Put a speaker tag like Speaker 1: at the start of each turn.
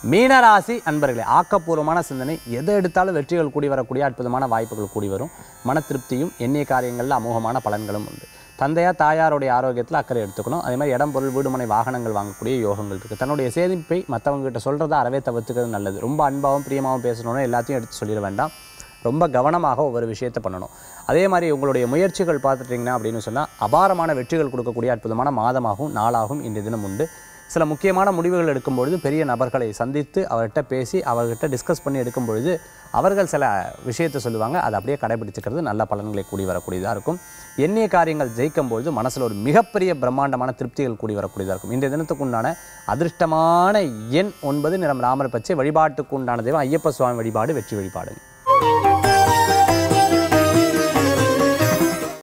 Speaker 1: மீனராசி அன்பர்களே ஆக்கப்பூர்வமான சிந்தனை எதை எடுத்தாலும் வெற்றிகள் கூடி வரக்கூடிய அற்புதமான வாய்ப்புகள் கூடி வரும் மன திருப்தியும் எண்ணிய காரியங்களில் அமோகமான பலன்களும் உண்டு தந்தையார் தாயாருடைய ஆரோக்கியத்தில் அக்கறை எடுத்துக்கணும் அதே மாதிரி இடம் பொருள் வீடுமனை வாகனங்கள் வாங்கக்கூடிய யோகங்கள் இருக்குது தன்னுடைய சேமிப்பை மற்றவங்க கிட்ட சொல்கிறத அறவே தவிர்த்துக்கிறது நல்லது ரொம்ப அன்பாகவும் பிரியமாகவும் பேசணும்னு எல்லாத்தையும் எடுத்து சொல்லிட வேண்டாம் ரொம்ப கவனமாக ஒவ்வொரு விஷயத்தை பண்ணணும் அதே மாதிரி உங்களுடைய முயற்சிகள் பார்த்துட்டிங்கன்னா அப்படின்னு சொன்னால் அபாரமான வெற்றிகள் கொடுக்கக்கூடிய அற்புதமான மாதமாகவும் நாளாகவும் இன்றைய தினம் உண்டு சில முக்கியமான முடிவுகள் எடுக்கும் பொழுது பெரிய நபர்களை சந்தித்து அவர்கிட்ட பேசி அவர்கிட்ட டிஸ்கஸ் பண்ணி எடுக்கும் பொழுது அவர்கள் சில விஷயத்தை சொல்லுவாங்க அதை அப்படியே கடைபிடிச்சுக்கிறது நல்ல பலன்களை கூடி வரக்கூடியதாக இருக்கும் எண்ணிய காரியங்கள் ஜெயிக்கும் பொழுது மனசில் ஒரு மிகப்பெரிய பிரம்மாண்டமான திருப்திகள் கூடி வரக்கூடியதாக இருக்கும் இன்றைய தினத்துக்கு உண்டான அதிர்ஷ்டமான எண் ஒன்பது நிறம் ராமர் பச்சை வழிபாட்டுக்கு உண்டான தெய்வம் ஐயப்ப சுவாமி வழிபாடு வெற்றி வழிபாடு